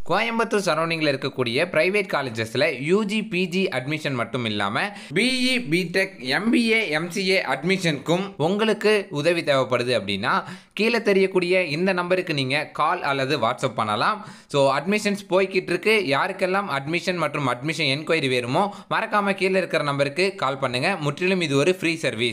கோயம்புத்தூர் சரௌண்டிங்கில் இருக்கக்கூடிய பிரைவேட் காலேஜஸில் யூஜி பிஜி அட்மிஷன் மட்டும் இல்லாமல் பிஇ பிடெக் எம்பிஏ எம்சிஏ அட்மிஷனுக்கும் உங்களுக்கு உதவி தேவைப்படுது அப்படின்னா கீழே தெரியக்கூடிய இந்த நம்பருக்கு நீங்கள் கால் அல்லது வாட்ஸ்அப் பண்ணலாம் ஸோ அட்மிஷன்ஸ் போய்கிட்டு இருக்கு யாருக்கெல்லாம் அட்மிஷன் மற்றும் அட்மிஷன் என்கொயரி வேணுமோ மறக்காமல் கீழே இருக்கிற நம்பருக்கு கால் பண்ணுங்கள் முற்றிலும் இது ஒரு ஃப்ரீ சர்வீஸ்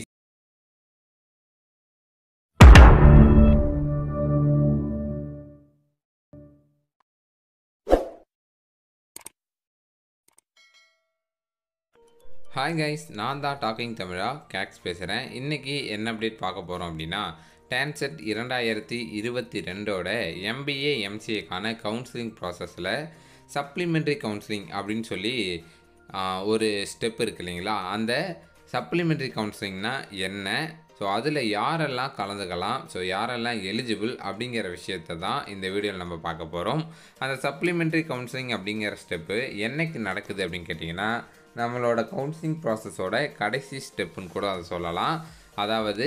ஹாய் கைஸ் நான் தான் டாக்கிங் தமிழா கேக்ஸ் பேசுகிறேன் இன்றைக்கி என்ன அப்டேட் பார்க்க போகிறோம் அப்படின்னா டான்செட் இரண்டாயிரத்தி இருபத்தி ரெண்டோட எம்பிஏ எம்சிஏக்கான கவுன்சிலிங் ப்ராசஸில் சப்ளிமெண்ட்ரி கவுன்சிலிங் அப்படின்னு சொல்லி ஆ, ஒரு ஸ்டெப் இருக்கு இல்லைங்களா அந்த சப்ளிமெண்ட்ரி கவுன்சிலிங்னா என்ன ஸோ அதில் யாரெல்லாம் கலந்துக்கலாம் ஸோ யாரெல்லாம் எலிஜிபிள் அப்படிங்கிற விஷயத்தை தான் இந்த வீடியோவில் நம்ம பார்க்க போகிறோம் அந்த சப்ளிமெண்ட்ரி கவுன்சிலிங் அப்படிங்கிற ஸ்டெப்பு என்னைக்கு நடக்குது அப்படின்னு கேட்டிங்கன்னா நம்மளோட கவுன்சிலிங் ப்ராசஸோட கடைசி ஸ்டெப்புன்னு கூட அதை சொல்லலாம் அதாவது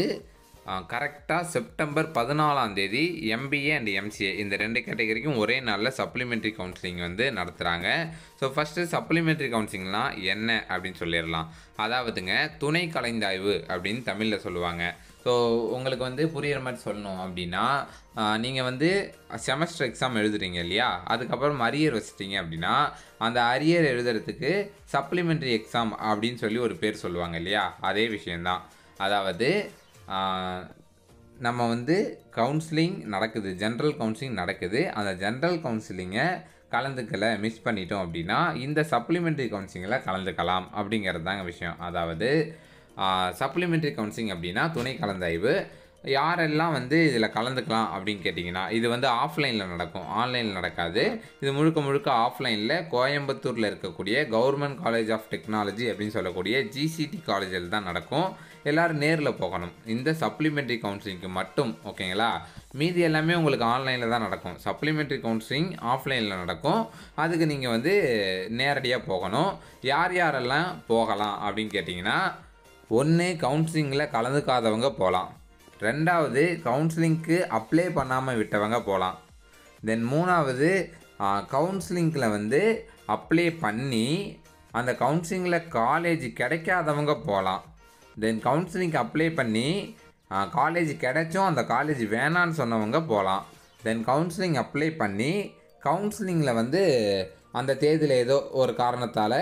கரெக்டாக செப்டம்பர் பதினாலாம் தேதி எம்பிஏ அண்ட் எம்சிஏ இந்த ரெண்டு கேட்டகரிக்கும் ஒரே நாளில் சப்ளிமெண்ட்ரி கவுன்சிலிங் வந்து நடத்துகிறாங்க ஸோ ஃபஸ்ட்டு சப்ளிமெண்ட்ரி கவுன்சிலிங்லாம் என்ன அப்படின்னு சொல்லிடலாம் அதாவதுங்க துணை கலைந்தாய்வு அப்படின்னு தமிழில் சொல்லுவாங்க ஸோ உங்களுக்கு வந்து புரியிற மாதிரி சொல்லணும் அப்படின்னா நீங்கள் வந்து செமஸ்டர் எக்ஸாம் எழுதுறீங்க இல்லையா அதுக்கப்புறம் அரியர் வச்சிட்டீங்க அப்படின்னா அந்த அரியர் எழுதுறதுக்கு சப்ளிமெண்ட்ரி எக்ஸாம் அப்படின்னு சொல்லி ஒரு பேர் சொல்லுவாங்க இல்லையா அதே விஷயந்தான் அதாவது ஆஹ், நம்ம வந்து கவுன்சிலிங் நடக்குது ஜென்ரல் கவுன்சிலிங் நடக்குது அந்த ஜென்ரல் கவுன்சிலிங்கை கலந்துக்கல மிஸ் பண்ணிட்டோம் அப்படின்னா இந்த சப்ளிமெண்ட்ரி கவுன்சிலிங்கில் கலந்துக்கலாம் அப்படிங்கிறது தாங்க விஷயம் அதாவது சப்ளிமெண்ட்ரி கவுன்சிலிங் அப்படின்னா துணை கலந்தாய்வு யாரெல்லாம் வந்து இதில் கலந்துக்கலாம் அப்படின்னு கேட்டிங்கன்னா இது வந்து ஆஃப்லைனில் நடக்கும் ஆன்லைனில் நடக்காது இது முழுக்க முழுக்க ஆஃப்லைனில் கோயம்புத்தூரில் இருக்கக்கூடிய கவர்மெண்ட் காலேஜ் ஆஃப் டெக்னாலஜி அப்படின்னு சொல்லக்கூடிய ஜிசிடி காலேஜில் தான் நடக்கும் எல்லோரும் நேரில் போகணும் இந்த சப்ளிமெண்ட்ரி கவுன்சிலிங்க்கு மட்டும் ஓகேங்களா மீதி எல்லாமே உங்களுக்கு ஆன்லைனில் தான் நடக்கும் சப்ளிமெண்ட்ரி கவுன்சிலிங் ஆஃப்லைனில் நடக்கும் அதுக்கு நீங்கள் வந்து நேரடியாக போகணும் யார் யாரெல்லாம் போகலாம் அப்படின்னு கேட்டிங்கன்னா ஒன்று கவுன்சிலிங்கில் கலந்துக்காதவங்க போகலாம் ரெண்டாவது கவுன்சிலிங்க்கு அப்ளை பண்ணாமல் விட்டவங்க போகலாம் தென் மூணாவது கவுன்சிலிங்கில் வந்து அப்ளை பண்ணி அந்த கவுன்சிலிங்கில் காலேஜ் கிடைக்காதவங்க போகலாம் தென் கவுன்சிலிங்க்கு அப்ளை பண்ணி காலேஜ் கிடைச்சும் அந்த காலேஜ் வேணான்னு சொன்னவங்க போகலாம் தென் கவுன்சிலிங் அப்ளை பண்ணி கவுன்சிலிங்கில் வந்து அந்த தேதியில் ஏதோ ஒரு காரணத்தால்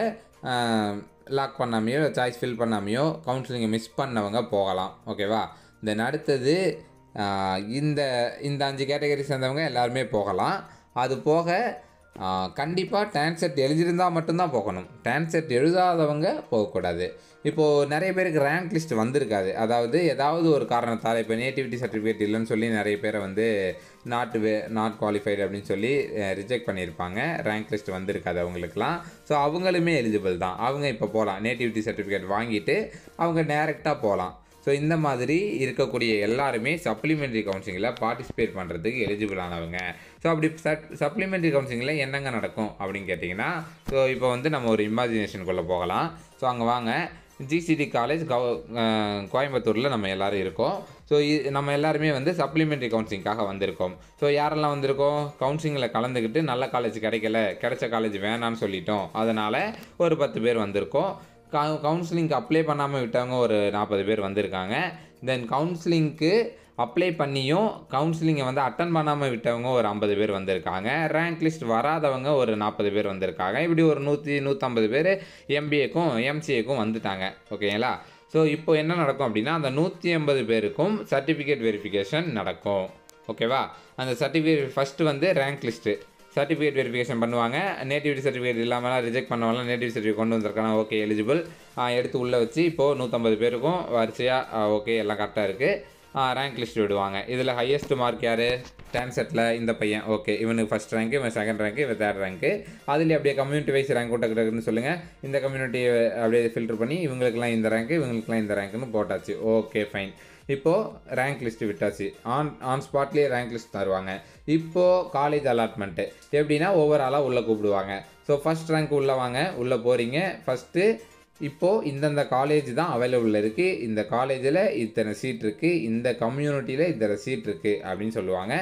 லாக் பண்ணாமையோ சாய்ஸ் ஃபில் பண்ணாமையோ கவுன்சிலிங்கை மிஸ் பண்ணவங்க போகலாம் ஓகேவா தென் அடுத்தது ஆஹ், இந்த இந்த அஞ்சு கேட்டகரி சேர்ந்தவங்க எல்லாருமே போகலாம் அது போக கண்டிப்பாக டான்செட் எழுதியிருந்தால் மட்டும்தான் போகணும் டான்செட் எழுதாதவங்க போகக்கூடாது இப்போது நிறைய பேருக்கு ரேங்க் லிஸ்ட் வந்திருக்காது அதாவது ஏதாவது ஒரு காரணத்தால் இப்போ நேட்டிவிட்டி சர்டிஃபிகேட் இல்லைன்னு சொல்லி நிறைய பேரை வந்து நாட் வே நாட் குவாலிஃபைடு அப்படின்னு சொல்லி ரிஜெக்ட் பண்ணியிருப்பாங்க ரேங்க் லிஸ்ட் வந்திருக்காது அவங்களுக்குலாம் ஸோ அவங்களுமே எலிஜிபிள் தான் அவங்க இப்போ போகலாம் நேட்டிவிட்டி சர்டிஃபிகேட் வாங்கிட்டு அவங்க டேரெக்டாக போகலாம் ஸோ இந்த மாதிரி இருக்கக்கூடிய எல்லாருமே சப்ளிமெண்ட்ரி கவுன்சிலிங்கில் பார்ட்டிசிபேட் பண்ணுறதுக்கு எலிஜிபிள் ஆனவங்க ஸோ அப்படி சப் சப்ளிமெண்ட்ரி கவுன்சிலிங்கில் என்னங்க நடக்கும் அப்படின்னு கேட்டிங்கன்னா ஸோ இப்போ வந்து நம்ம ஒரு இமேஜினேஷனுக்குள்ளே போகலாம் ஸோ அங்கே வாங்க ஜிசிடி காலேஜ் கவ அஹ் கோயம்புத்தூரில் நம்ம எல்லாரும் இருக்கோம் ஸோ நம்ம எல்லாருமே வந்து சப்ளிமெண்ட்ரி கவுன்சிலிங்காக வந்திருக்கோம் ஸோ யாரெல்லாம் வந்திருக்கோம் கவுன்சிலிங்கில் கலந்துக்கிட்டு நல்ல காலேஜ் கிடைக்கல கிடைச்ச காலேஜ் வேணான்னு சொல்லிட்டோம் அதனால் ஒரு பத்து பேர் வந்திருக்கோம் கவு கவுன்சிலிங்க்கு அப்ளை பண்ணாமல் விட்டவங்க ஒரு நாற்பது பேர் வந்திருக்காங்க தென் கவுன்சிலிங்க்கு அப்ளை பண்ணியும் கவுன்சிலிங்கை வந்து அட்டன் பண்ணாமல் விட்டவங்க ஒரு ஐம்பது பேர் வந்திருக்காங்க ரேங்க் லிஸ்ட் வராதவங்க ஒரு நாற்பது பேர் வந்திருக்காங்க இப்படி ஒரு நூற்றி நூற்றம்பது பேர் எம்பிஏக்கும் எம்சிஏக்கும் வந்துட்டாங்க ஓகேங்களா ஸோ இப்போ என்ன நடக்கும் அப்படின்னா அந்த நூற்றி ஐம்பது பேருக்கும் சர்டிஃபிகேட் வெரிஃபிகேஷன் நடக்கும் ஓகேவா அந்த சர்டிஃபிகேட் ஃபஸ்ட்டு வந்து ரேங்க் லிஸ்ட்டு சர்டிஃபிகேட் வெரிஃபிகேஷன் பண்ணுவாங்க நேட்டிவிட்டி சர்டிஃபிகேட் இல்லாமல் ரிஜெக்ட் பண்ணவங்களாம் நேட்டிவிட்டி சர்டிஃபிகேட் கொண்டு வந்திருக்காங்க ஓகே எலிஜிபிள் எடுத்து உள்ளே வச்சு இப்போது நூற்றம்பது பேருக்கும் வரிசையாக ஓகே எல்லாம் கரெக்டாக இருக்குது ரேங்க் லிஸ்ட் விடுவாங்க இதில் ஹையஸ்ட் மார்க் யார் டான்செட்டில் இந்த பையன் ஓகே இவனுக்கு ஃபஸ்ட் ரேங்க்கு இவன் செகண்ட் ரேங்க்கு இவன் தேர்ட் ரேங்க்கு அதில் அப்படியே கம்யூனிட்டி வைஸ் ரேங்க் விட்டுக்கிறதுன்னு சொல்லுங்கள் இந்த கம்யூனிட்டி அப்படியே ஃபில்டர் பண்ணி இவங்களுக்குலாம் இந்த ரேங்க்கு இவங்களுக்குலாம் இந்த ரேங்க்குன்னு போட்டாச்சு ஓகே ஃபைன் இப்போது ரேங்க் லிஸ்ட் விட்டாச்சு ஆன் ஆன் ஸ்பாட்லேயே ரேங்க் லிஸ்ட் தருவாங்க இப்போது காலேஜ் அலாட்மெண்ட்டு எப்படின்னா ஓவராலாக உள்ளே கூப்பிடுவாங்க ஸோ ஃபஸ்ட் ரேங்க் உள்ளே வாங்க உள்ளே போகிறீங்க ஃபஸ்ட்டு இப்போது இந்தந்த காலேஜ் தான் அவைலபிள் இருக்குது இந்த காலேஜில் இத்தனை சீட் இருக்குது இந்த கம்யூனிட்டியில் இத்தனை சீட் இருக்குது அப்படின்னு சொல்லுவாங்க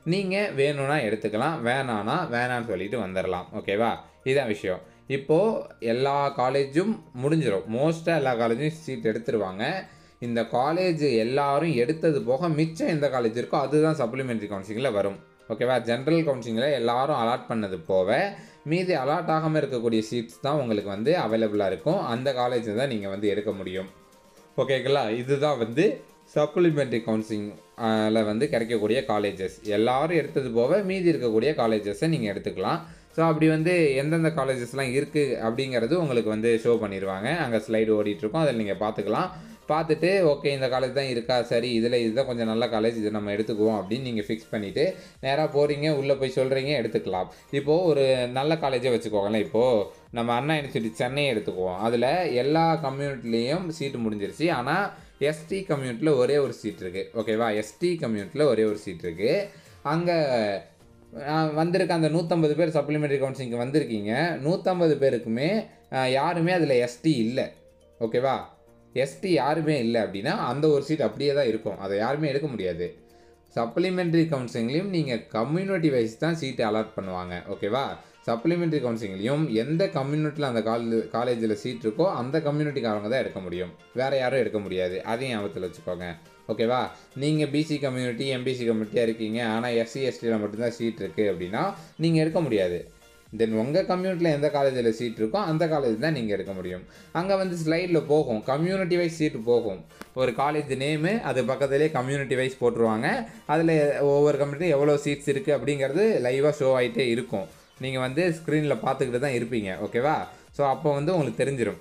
நீங்கள் வேணும்னா எடுத்துக்கலாம் வேணான்னா வேணான்னு சொல்லிட்டு வந்துடலாம் ஓகேவா இதான் விஷயம் இப்போது எல்லா காலேஜும் முடிஞ்சிடும் மோஸ்ட்டாக எல்லா காலேஜும் சீட் எடுத்துருவாங்க இந்த காலேஜ் எல்லாரும் எடுத்தது போக மிச்சம் எந்த காலேஜ் இருக்கோ அதுதான் சப்ளிமெண்ட்ரி கவுன்சிலிங்கில் வரும் ஓகேவா ஜென்ரல் கவுன்சிலிங்கில் எல்லாரும் அலாட் பண்ணது போக மீதி அலாட் ஆகாமல் இருக்கக்கூடிய சீட்ஸ் தான் உங்களுக்கு வந்து அவைலபிளாக இருக்கும் அந்த காலேஜ் தான் நீங்கள் வந்து எடுக்க முடியும் ஓகேங்களா இதுதான் வந்து சப்ளிமெண்ட்ரி கவுன்சிலிங்கில் வந்து கிடைக்கக்கூடிய காலேஜஸ் எல்லாரும் எடுத்தது போக மீதி இருக்கக்கூடிய காலேஜஸை நீங்கள் எடுத்துக்கலாம் ஸோ அப்படி வந்து எந்தெந்த காலேஜஸ்லாம் இருக்குது அப்படிங்கிறது உங்களுக்கு வந்து ஷோ பண்ணிடுவாங்க அங்கே ஸ்லைடு ஓடிட்டுருக்கோம் அதில் நீங்கள் பார்த்துக்கலாம் பார்த்துட்டு ஓகே இந்த காலேஜ் தான் இருக்கா சரி இதில் இதுதான் கொஞ்சம் நல்ல காலேஜ் இது நம்ம எடுத்துக்குவோம் அப்படின்னு நீங்கள் ஃபிக்ஸ் பண்ணிவிட்டு நேராக போகிறீங்க உள்ளே போய் சொல்கிறீங்க எடுத்துக்கலாம் இப்போது ஒரு நல்ல காலேஜே வச்சுக்கோங்களேன் இப்போது நம்ம அண்ணா யூனிவர்சிட்டி சென்னை எடுத்துக்குவோம் அதில் எல்லா கம்யூனிட்டிலையும் சீட்டு முடிஞ்சிருச்சு ஆனால் எஸ்டி கம்யூனிட்டியில் ஒரே ஒரு சீட் இருக்குது ஓகேவா எஸ்டி கம்யூனிட்டியில் ஒரே ஒரு சீட் இருக்குது அங்கே வந்திருக்க அந்த நூற்றம்பது பேர் சப்ளிமெண்ட்ரி கவுன்சிலிங்க்கு வந்திருக்கீங்க நூற்றம்பது பேருக்குமே அஹ், யாருமே அதில் எஸ்டி இல்லை ஓகேவா எஸ்டி யாருமே இல்லை அப்படின்னா அந்த ஒரு சீட் அப்படியே தான் இருக்கும் அதை யாருமே எடுக்க முடியாது சப்ளிமெண்ட்ரி கவுன்சிலிங்லேயும் நீங்கள் கம்யூனிட்டி வைஸ் தான் சீட்டு அலாட் பண்ணுவாங்க ஓகேவா சப்ளிமெண்ட்ரி கவுன்சிலிங்லேயும் எந்த கம்யூனிட்டியில் அந்த காலேஜ் காலேஜில் சீட் இருக்கோ அந்த கம்யூனிட்டிக்காரங்க தான் எடுக்க முடியும் வேறு யாரும் எடுக்க முடியாது அதையும் ஞாபகத்தில் வச்சுக்கோங்க ஓகேவா நீங்கள் பிசி கம்யூனிட்டி எம்பிசி கம்யூனிட்டியாக இருக்கீங்க ஆனால் எஸ்சி எஸ்டியில் மட்டும்தான் சீட் இருக்குது அப்படின்னா நீங்கள் எடுக்க முடியாது தென் உங்கள் கம்யூனிட்டியில் எந்த காலேஜில் சீட் இருக்கோ அந்த காலேஜ் தான் நீங்கள் எடுக்க முடியும் அங்கே வந்து ஸ்லைடில் போகும் கம்யூனிட்டி வைஸ் சீட்டு போகும் ஒரு காலேஜ் நேமு அது பக்கத்துலேயே கம்யூனிட்டி வைஸ் போட்டுருவாங்க அதில் ஒவ்வொரு கம்யூனிட்டி எவ்வளோ சீட்ஸ் இருக்குது அப்படிங்கிறது லைவாக ஷோ ஆகிட்டே இருக்கும் நீங்கள் வந்து ஸ்க்ரீனில் பார்த்துக்கிட்டு தான் இருப்பீங்க ஓகேவா ஸோ அப்போ வந்து உங்களுக்கு தெரிஞ்சிடும்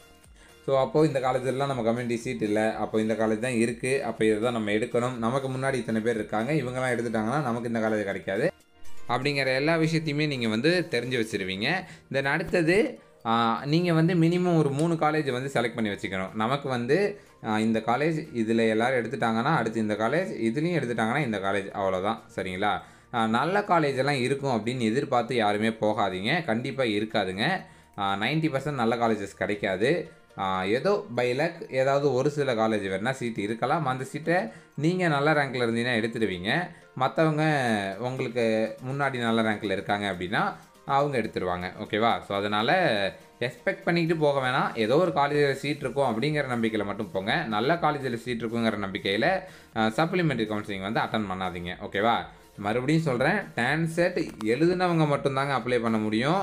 ஸோ அப்போது இந்த காலேஜெல்லாம் நம்ம கம்யூனிட்டி சீட் இல்லை அப்போ இந்த காலேஜ் தான் இருக்குது அப்போ இதை தான் நம்ம எடுக்கணும் நமக்கு முன்னாடி இத்தனை பேர் இருக்காங்க இவங்கெல்லாம் எடுத்துட்டாங்கன்னா நமக்கு இந்த காலேஜ் கிடைக்காது அப்படிங்கிற எல்லா விஷயத்தையுமே நீங்கள் வந்து தெரிஞ்சு வச்சுருவீங்க தென் அடுத்தது நீங்கள் வந்து மினிமம் ஒரு மூணு காலேஜ் வந்து செலக்ட் பண்ணி வச்சுக்கணும் நமக்கு வந்து ஆஹ், இந்த காலேஜ் இதில் எல்லோரும் எடுத்துட்டாங்கன்னா அடுத்து இந்த காலேஜ் இதுலேயும் எடுத்துட்டாங்கன்னா இந்த காலேஜ் அவ்வளோதான் சரிங்களா ஆஹ், நல்ல காலேஜ் எல்லாம் இருக்கும் அப்படின்னு எதிர்பார்த்து யாருமே போகாதீங்க கண்டிப்பாக இருக்காதுங்க நைன்ட்டி பர்சன்ட் நல்ல காலேஜஸ் கிடைக்காது ஆஹ், ஏதோ பை லக் ஏதாவது ஒரு சில காலேஜ் வேணால் சீட் இருக்கலாம் அந்த சீட்டை நீங்கள் நல்ல ரேங்க்கில் இருந்தீங்கன்னா எடுத்துடுவீங்க மற்றவங்க உங்களுக்கு முன்னாடி நல்ல ரேங்க்கில் இருக்காங்க அப்படின்னா அவங்க எடுத்துருவாங்க ஓகேவா ஸோ அதனால் எக்ஸ்பெக்ட் பண்ணிக்கிட்டு போக வேணாம் ஏதோ ஒரு காலேஜில் சீட் இருக்கும் அப்படிங்கிற நம்பிக்கையில் மட்டும் போங்க நல்ல காலேஜில் சீட் இருக்குங்கிற நம்பிக்கையில் சப்ளிமெண்ட்ரி கவுன்சிலிங் வந்து அட்டன் பண்ணாதீங்க ஓகேவா மறுபடியும் சொல்கிறேன் டான்செட் எழுதுனவங்க மட்டும்தாங்க அப்ளை பண்ண முடியும்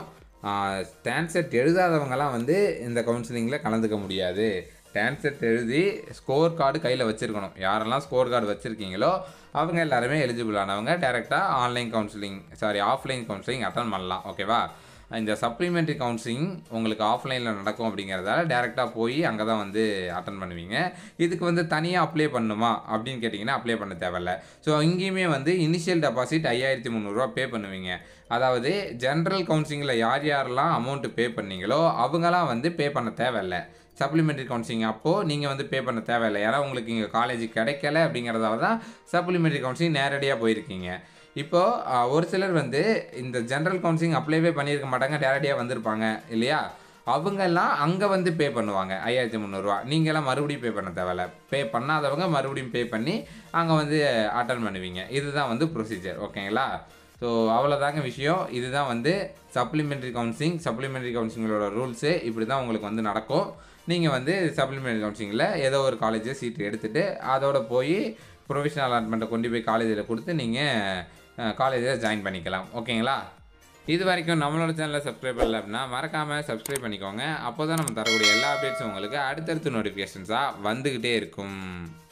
டான்செட் எழுதாதவங்கலாம் வந்து இந்த கவுன்சிலிங்கில் கலந்துக்க முடியாது டான்செட் எழுதி ஸ்கோர் கார்டு கையில் வச்சுருக்கணும் யாரெல்லாம் ஸ்கோர் கார்டு வச்சுருக்கீங்களோ அவங்க எல்லாருமே எலிஜிபிள் ஆனவங்க டேரெக்டாக online counselling sorry offline counselling attend பண்ணலாம் ஓகேவா இந்த சப்ளிமெண்ட்ரி கவுன்சிலிங் உங்களுக்கு ஆஃப்லைனில் நடக்கும் அப்படிங்கிறதால டேரெக்டாக போய் அங்கே தான் வந்து அட்டன் பண்ணுவீங்க இதுக்கு வந்து தனியாக அப்ளை பண்ணணுமா அப்படின்னு கேட்டிங்கன்னா அப்ளை பண்ண தேவையில்ல ஸோ இங்கேயுமே வந்து இனிஷியல் டெபாசிட் ஐயாயிரத்தி முந்நூறுரூவா பே பண்ணுவீங்க அதாவது ஜென்ரல் கவுன்சிலிங்கில் யார் யாரெல்லாம் அமௌண்ட்டு பே பண்ணீங்களோ அவங்களாம் வந்து பே பண்ண தேவையில்ல சப்ளிமெண்ட்ரி கவுன்சிலிங் அப்போது நீங்கள் வந்து பே பண்ண தேவையில்லை ஏன்னா உங்களுக்கு இங்கே காலேஜ் கிடைக்கல அப்படிங்கிறதால தான் சப்ளிமெண்ட்ரி கவுன்சிலிங் நேரடியாக போயிருக்கீங்க இப்போது ஒரு சிலர் வந்து இந்த ஜென்ரல் கவுன்சிலிங் அப்ளைவே பண்ணியிருக்க மாட்டாங்க டேரக்டியாக வந்திருப்பாங்க இல்லையா அவங்கெல்லாம் அங்கே வந்து பே பண்ணுவாங்க ஐயாயிரத்தி முந்நூறுரூவா நீங்களாம் மறுபடியும் பே பண்ண தேவையில்ல பே பண்ணாதவங்க மறுபடியும் பே பண்ணி அங்கே வந்து அட்டன் பண்ணுவீங்க இதுதான் வந்து ப்ரொசீஜர் ஓகேங்களா ஸோ அவ்வளோதாங்க விஷயம் இதுதான் வந்து சப்ளிமெண்ட்ரி கவுன்சிலிங் சப்ளிமெண்ட்ரி கவுன்சிலிங்களோட ரூல்ஸு இப்படி தான் உங்களுக்கு வந்து நடக்கும் நீங்கள் வந்து சப்ளிமெண்ட்ரி கவுன்சிலிங்கில் ஏதோ ஒரு காலேஜில் சீட்டு எடுத்துகிட்டு அதோட போய் ப்ரொவிஷனல் அலாட்மெண்ட்டை கொண்டு போய் காலேஜில் கொடுத்து நீங்கள் காலேஜில் ஜாயின் பண்ணிக்கலாம் ஓகேங்களா இது வரைக்கும் நம்மளோட சேனலை சப்ஸ்கிரைப் பண்ணல அப்படின்னா மறக்காமல் சப்ஸ்கிரைப் பண்ணிக்கோங்க அப்போ தான் நம்ம தரக்கூடிய எல்லா அப்டேட்ஸும் உங்களுக்கு அடுத்தடுத்த நோட்டிஃபிகேஷன்ஸாக வந்துக்கிட்டே இருக்கும்